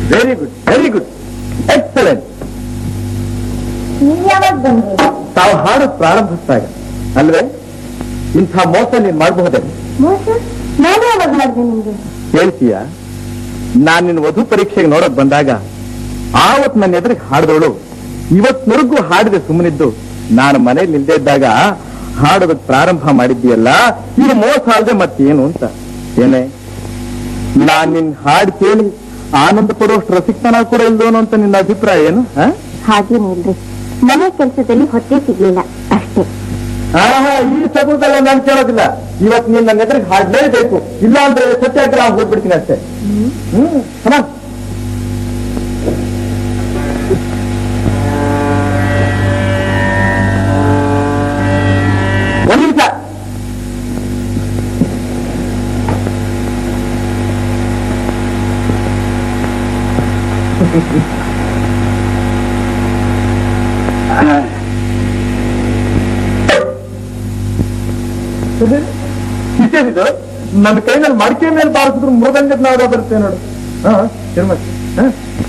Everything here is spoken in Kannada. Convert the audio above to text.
Very good very good excellent ನೀವ್ ಯಾವಾಗ ಬಂದ್ರಿ ತಾವು ಹಾಡು ಪ್ರಾರಂಭಿಸಿದಾಗ ಅಲ್ವೇ ಇಂಥ ಮೋಸ ನೀನ್ ಮಾಡಬಹುದೇ ಮೋಸ ನಾನು ಯಾವಾಗ ಮಾಡಿದೆ ನಿಮ್ಗೆ ಹೇಳ್ತೀಯ ನಾನ್ ನಿನ್ನ ವಧು ಪರೀಕ್ಷೆಗೆ ನೋಡಕ್ ಬಂದಾಗ ಆವತ್ ನನ್ನ ಎದುರಿಗೆ ಹಾಡಿದವಳು ಇವತ್ವರೆಗೂ ಹಾಡಿದೆ ಸುಮ್ಮನಿದ್ದು ನಾನು ಮನೇಲಿ ನಿಲ್ದೇ ಇದ್ದಾಗ ಹಾಡೋದಕ್ ಪ್ರಾರಂಭ ಮಾಡಿದ್ದೀಯಲ್ಲ ಇದು ಮೋಸ ಅಲ್ಲದೆ ಮತ್ತೇನು ಅಂತ ಏನೇ ನಾನ್ ನಿನ್ ಹಾಡು ಕೇಳಿ ಆನಂದ ಪಡುವಷ್ಟು ರಸಿಕ್ತನ ಕೂಡ ಇಲ್ದೋನು ಅಂತ ನಿನ್ನ ಅಭಿಪ್ರಾಯ ಏನು ಆ? ಹಾಗೇನಿಲ್ರಿ ಮನೆ ಕೆಲಸದಲ್ಲಿ ಹೊಟ್ಟೆ ಸಿಗ್ಲಿಲ್ಲ ಅಷ್ಟೇ ಆಹಾ, ಈ ಸಗುದಲ್ಲ ನಾನು ಕೇಳೋದಿಲ್ಲ ಇವತ್ತು ನೀನ್ ನನ್ನ ಎದುರಿಗೆ ಹಾಡ್ಲೇಬೇಕು ಇಲ್ಲ ಅಂದ್ರೆ ಸತ್ಯಾಗ್ರಹ ಹೋಗ್ಬಿಡ್ತೀನಿ ಅಷ್ಟೇ ಹ್ಮ್ come on. ಒಂದ್ ನಿಮಿಷ ಇಷ್ಟೇನಿದು ನನ್ನ ಕೈನಲ್ಲಿ ಮಡಿಕೆ ಮೇಲೆ ಬಾರಿಸಿದ್ರು ಮೃದಂಗದ ನಾದ ಬರುತ್ತೆ ನೋಡು ಹಾ ತಿರುಮತಿ ಹಾ